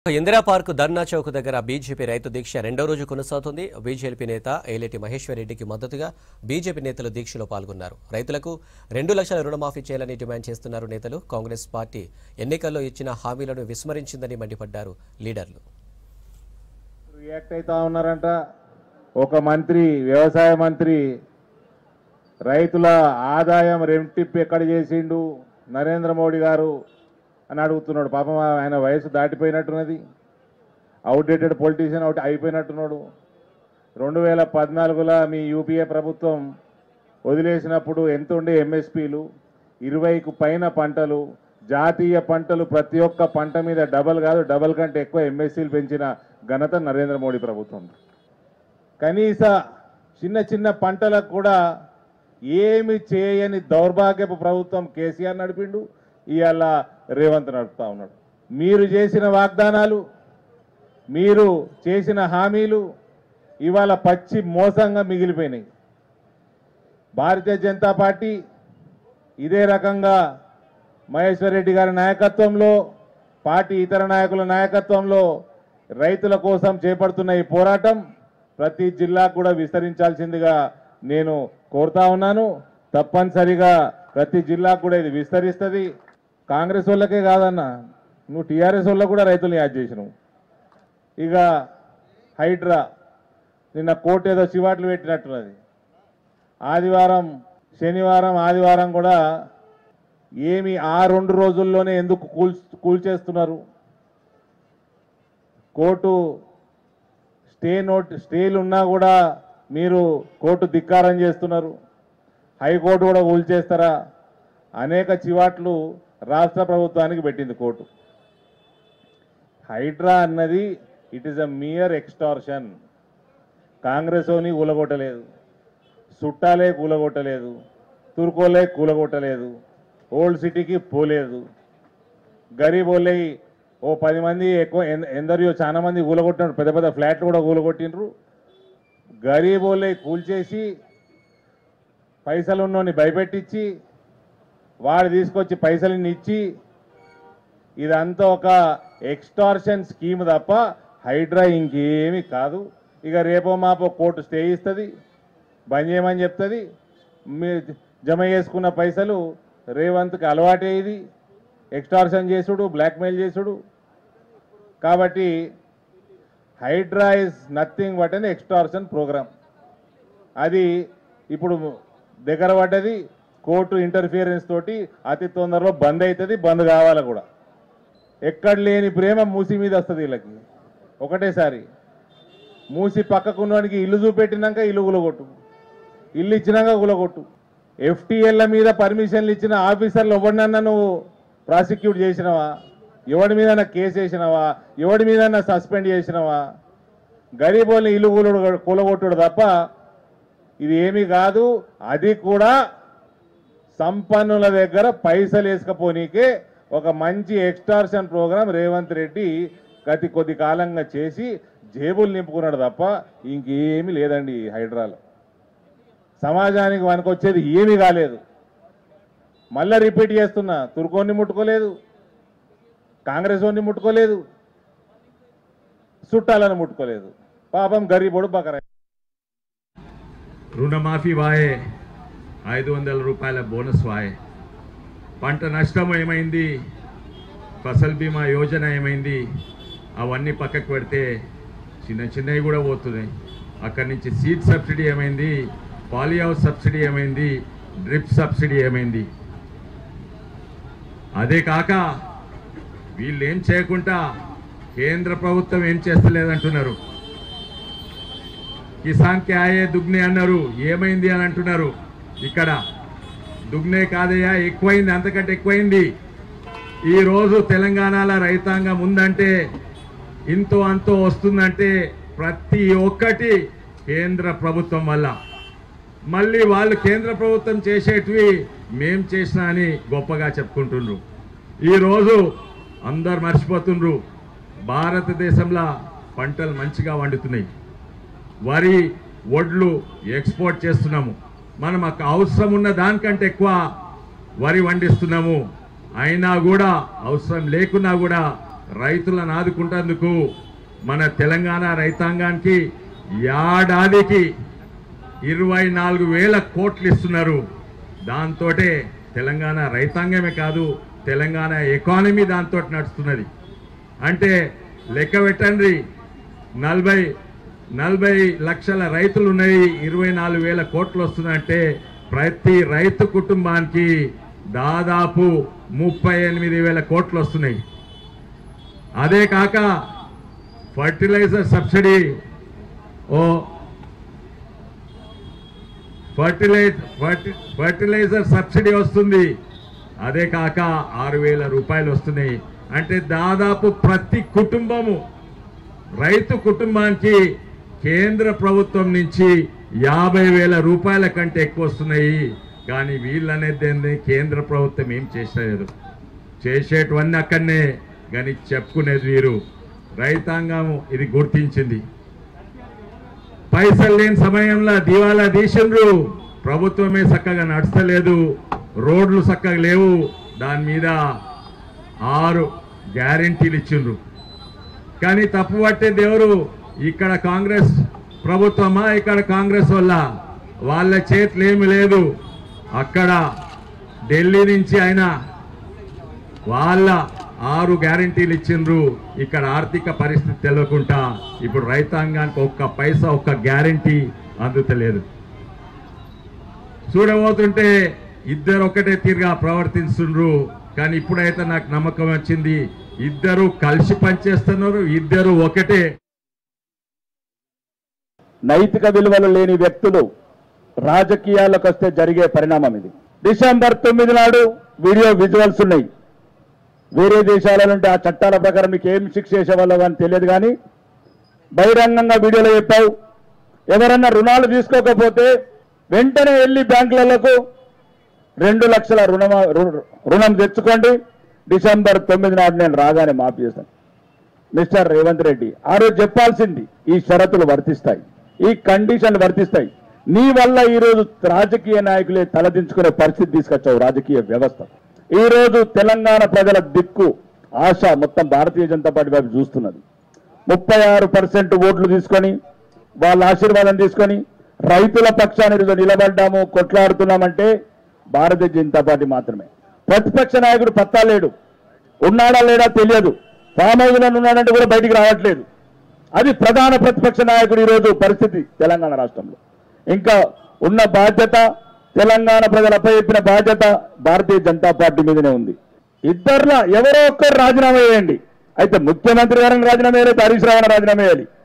Indira park ధర్నా చౌక్ దగ్గర BJP రైతు దీక్ష రెండో రోజు కొనసాగుతుంది బీజేపీ నేత ఏలేటి మహేశ్వర్ రెడ్డికి మద్దతుగా బీజేపీ నేతలు దీక్షలో పాల్గొన్నారు రైతులకు రెండు లక్షల రుణమాఫీ చేయాలని డిమాండ్ చేస్తున్నారు నేతలు కాంగ్రెస్ పార్టీ ఎన్నికల్లో ఇచ్చిన హామీలను విస్మరించిందని మండిపడ్డారు లీడర్లు రియాక్ట్ అవుతా ఉన్నారంట ఒక మంత్రి వ్యవసాయ మంత్రి రైతుల ఆదాయం రెంటిప్ ఎక్కడ చేసిండు నరేంద్ర మోడీ గారు అని అడుగుతున్నాడు పాపం ఆయన వయసు దాటిపోయినట్టున్నది అవుట్డేటెడ్ పొలిటీషియన్ అవుట్ అయిపోయినట్టున్నాడు రెండు వేల పద్నాలుగులో మీ యూపీఏ ప్రభుత్వం వదిలేసినప్పుడు ఎంత ఉండే ఎంఎస్పీలు ఇరవైకు పైన పంటలు జాతీయ పంటలు ప్రతి ఒక్క పంట మీద డబల్ కాదు డబల్ కంటే ఎక్కువ ఎంఎస్సీలు పెంచిన ఘనత నరేంద్ర మోడీ ప్రభుత్వం కనీస చిన్న చిన్న పంటలకు కూడా ఏమి చేయని దౌర్భాగ్యపు ప్రభుత్వం కేసీఆర్ నడిపిండు ఇవాళ రేవంత్ నడుపుతా ఉన్నాడు మీరు చేసిన వాగ్దానాలు మీరు చేసిన హామీలు ఇవాళ పచ్చి మోసంగా మిగిలిపోయినాయి భారతీయ జనతా పార్టీ ఇదే రకంగా మహేశ్వర్ రెడ్డి గారి నాయకత్వంలో పార్టీ ఇతర నాయకుల నాయకత్వంలో రైతుల కోసం చేపడుతున్న ఈ పోరాటం ప్రతి జిల్లాకు కూడా విస్తరించాల్సిందిగా నేను కోరుతా ఉన్నాను తప్పనిసరిగా ప్రతి జిల్లాకు కూడా ఇది విస్తరిస్తుంది కాంగ్రెస్ వాళ్ళకే కాదన్న నువ్వు టీఆర్ఎస్ వాళ్ళకు కూడా రైతులు యాద్ చేసినావు ఇక హైడ్రా నిన్న కోర్టు ఏదో చివాట్లు పెట్టినట్టున్నది ఆదివారం శనివారం ఆదివారం కూడా ఏమి ఆ రెండు రోజుల్లోనే ఎందుకు కూల్ కూల్చేస్తున్నారు కోర్టు స్టే నోట్ స్టేలు ఉన్నా కూడా మీరు కోర్టు ధిక్కారం చేస్తున్నారు హైకోర్టు కూడా కూల్చేస్తారా అనేక చివాట్లు రాష్ట్ర ప్రభుత్వానికి పెట్టింది కోర్టు హైడ్రా అన్నది it is a mere extortion Congress ఓని కూలగొట్టలేదు చుట్టాలే కూలగొట్టలేదు తుర్కోలే కూలగొట్టలేదు ఓల్డ్ సిటీకి పోలేదు గరీబ్ వాళ్ళై ఓ పది మంది ఎక్కువ ఎన్- ఎందరియో చాలా మంది కూలగొట్టినారు పెద్ద పెద్ద ఫ్లాట్లు కూడా కూలగొట్టినరు గరీబ్ వాళ్ళై కూల్చేసి పైసలు ఉన్నోని భయపెట్టించి వాడు తీసుకొచ్చి పైసలని ఇచ్చి ఇదంతా ఒక ఎక్స్టార్షన్ స్కీమ్ తప్ప హైడ్రా ఇంకేమీ కాదు ఇక రేపో మాపో కోర్టు స్టే ఇస్తుంది బంద్ చేయమని చెప్తుంది మీరు జమ చేసుకున్న పైసలు రేవంత్కి అలవాటే ఇది ఎక్స్టార్షన్ చేసుడు బ్లాక్మెయిల్ చేసుడు కాబట్టి Hydraa is nothing but an extortion program అది ఇప్పుడు దగ్గర పడ్డది కోర్టు ఇంటర్ఫియరెన్స్ తోటి అతి తొందరలో బంద్ అవుతుంది బంద్ కావాలి కూడా ఎక్కడ లేని ప్రేమ మూసి మీద వస్తుంది వీళ్ళకి ఒకటేసారి మూసి పక్కకున్నవానికి ఇల్లు చూపెట్టినాక ఇల్లు గులగొట్టు ఇల్లు ఇచ్చినాక గులగొట్టు ఎఫ్టీఎల్ల మీద పర్మిషన్లు ఇచ్చిన ఆఫీసర్లు ఎవరినన్నా నువ్వు ప్రాసిక్యూట్ చేసినవా ఎవడి మీద కేసు వేసినవా ఎవడి మీద సస్పెండ్ చేసినవా గరీబోళ్ళని ఇల్లు కూలడు కూలగొట్టుడు తప్ప ఇది ఏమీ కాదు అది కూడా సంపన్నుల దగ్గర పైసలు వేసుకపోనీకే ఒక మంచి ఎక్స్టార్షన్ ప్రోగ్రాం రేవంత్ రెడ్డి గతి కొద్ది కాలంగా చేసి జేబులు నింపుకున్నాడు తప్ప ఇంకేమీ లేదండి ఈ హైడ్రాలో సమాజానికి వనకొచ్చేది ఏమీ కాలేదు మళ్ళా రిపీట్ చేస్తున్నా తుర్కోని ముట్టుకోలేదు కాంగ్రెస్ వాడిని ముట్టుకోలేదు చుట్టాలను ముట్టుకోలేదు పాపం గరీబోడు బకరా రుణమాఫీ వాయే ఐదు వందల రూపాయల బోనస్ వాయే పంట నష్టం ఏమైంది ఫసల్ బీమా యోజన ఏమైంది అవన్నీ పక్కకు పెడితే చిన్న చిన్నవి కూడా పోతున్నాయి అక్కడి నుంచి సీడ్ సబ్సిడీ ఏమైంది పాలీ హౌస్ సబ్సిడీ ఏమైంది డ్రిప్ సబ్సిడీ ఏమైంది అదే కాక వీళ్ళు ఏం చేయకుండా కేంద్ర ప్రభుత్వం ఏం చేస్తలేదంటున్నారు కిసాన్ కే ఆయే దుగ్నే అన్నారు ఏమైంది అని అంటున్నారు ఇక్కడ దుగ్నే కాదయ్యా ఎక్కువైంది అంతకంటే ఎక్కువైంది ఈ రోజు తెలంగాణలో రైతాంగం ఉందంటే ఇంతో అంతో వస్తుందంటే ప్రతి ఒక్కటి కేంద్ర ప్రభుత్వం వల్ల మళ్ళీ వాళ్ళు కేంద్ర ప్రభుత్వం చేసేటివి మేం చేసినా అని గొప్పగా చెప్పుకుంటుండ్రు ఈరోజు అందరు మర్చిపోతుండ్రు భారతదేశంలో పంటలు మంచిగా వండుతున్నాయి వరి వడ్లు ఎక్స్పోర్ట్ చేస్తున్నాము మనం మాకు అవసరం ఉన్న దానికంటే ఎక్కువ వరి వండిస్తున్నాము అయినా కూడా అవసరం లేకున్నా కూడా రైతులను ఆదుకుంటేందుకు మన తెలంగాణ రైతాంగానికి ఏడాదికి ఇరవై నాలుగు వేల కోట్లు ఇస్తున్నారు దాంతోటే తెలంగాణ రైతాంగమే కాదు తెలంగాణ ఎకానమీ దాంతో నడుస్తున్నది అంటే లెక్క పెట్టండి నలభై నలభై లక్షల రైతులు ఉన్నాయి ఇరవై నాలుగు వేల కోట్లు వస్తుందంటే ప్రతి రైతు కుటుంబానికి దాదాపు ముప్పై ఎనిమిది వేల కోట్లు వస్తున్నాయి అదే కాక ఫర్టిలైజర్ సబ్సిడీ ఓ ఫర్టిలైజ్ ఫర్టి ఫర్టిలైజర్ సబ్సిడీ వస్తుంది అదే కాక ఆరు వేల రూపాయలు వస్తున్నాయి అంటే దాదాపు ప్రతి కుటుంబము రైతు కుటుంబానికి కేంద్ర ప్రభుత్వం నుంచి యాభై వేల రూపాయల కంటే ఎక్కువ వస్తున్నాయి కానీ వీళ్ళనేది ఏంది కేంద్ర ప్రభుత్వం ఏం చేసలేదు చేసేటివన్నీ అక్కడనే కానీ చెప్పుకునేది వీరు రైతాంగం ఇది గుర్తించింది పైసలు లేని సమయంలో దివాలా తీసిండ్రు ప్రభుత్వమే చక్కగా నడుస్తలేదు రోడ్లు చక్కగా లేవు దాని మీద ఆరు గ్యారెంటీలు ఇచ్చిండ్రు కానీ తప్పు పట్టేది ఎవరు ఇక్కడ కాంగ్రెస్ ప్రభుత్వమా ఇక్కడ కాంగ్రెస్ వల్ల వాళ్ళ చేతులు ఏమి లేదు అక్కడ ఢిల్లీ నుంచి ఆయన వాళ్ళ ఆరు గ్యారంటీలు ఇచ్చిండ్రు ఇక్కడ ఆర్థిక పరిస్థితి తెలియకుండా ఇప్పుడు రైతాంగానికి ఒక్క పైసా ఒక్క గ్యారంటీ అందుతలేదు చూడబోతుంటే ఇద్దరు ఒకటే తీరుగా ప్రవర్తిస్తుండ్రు కానీ ఇప్పుడైతే నాకు నమ్మకం వచ్చింది ఇద్దరు కలిసి పనిచేస్తున్నారు ఇద్దరు ఒకటే నైతిక విలువలు లేని వ్యక్తులు రాజకీయాలకు వస్తే జరిగే పరిణామం ఇది డిసెంబర్ తొమ్మిది నాడు వీడియో విజువల్స్ ఉన్నాయి వేరే దేశాల నుండి ఆ చట్టాల ప్రకారం మీకు ఏం శిక్ష చేసేవాళ్ళో కానీ తెలియదు కానీ బహిరంగంగా వీడియోలో చెప్పావు ఎవరన్నా రుణాలు తీసుకోకపోతే వెంటనే వెళ్ళి బ్యాంకులకు రెండు లక్షల రుణమా రు- రుణం తెచ్చుకోండి డిసెంబర్ తొమ్మిది నాడు నేను రాగానే మాఫీ చేస్తాను మిస్టర్ రేవంత్ రెడ్డి ఆ రోజు చెప్పాల్సింది ఈ షరతులు వర్తిస్తాయి ఈ కండిషన్లు వర్తిస్తాయి నీ వల్ల ఈ రోజు రాజకీయ నాయకులే తలదించుకునే పరిస్థితి తీసుకొచ్చావు రాజకీయ వ్యవస్థ ఈ రోజు తెలంగాణ ప్రజల దిక్కు ఆశ మొత్తం భారతీయ జనతా పార్టీ వైపు చూస్తున్నది ముప్పై ఆరు పర్సెంట్ ఓట్లు తీసుకొని వాళ్ళ ఆశీర్వాదం తీసుకొని రైతుల పక్షాన్ని ఈరోజు నిలబడ్డాము కొట్లాడుతున్నామంటే భారతీయ జనతా పార్టీ మాత్రమే ప్రతిపక్ష నాయకుడు పత్తా లేడు ఉన్నాడా లేడా తెలియదు ఫామ్ హౌస్ లో ఉన్నాడంటే కూడా బయటికి రావట్లేదు అది ప్రధాన ప్రతిపక్ష నాయకుడు ఈరోజు పరిస్థితి తెలంగాణ రాష్ట్రంలో ఇంకా ఉన్న బాధ్యత తెలంగాణ ప్రజలపై చెప్పిన బాధ్యత భారతీయ జనతా పార్టీ మీదనే ఉంది ఇద్దరులో ఎవరో ఒక్కరు రాజీనామా చేయండి అయితే ముఖ్యమంత్రి గారిని రాజీనామా వేయాలి హరీష్ రావు రాజీనామా వేయాలి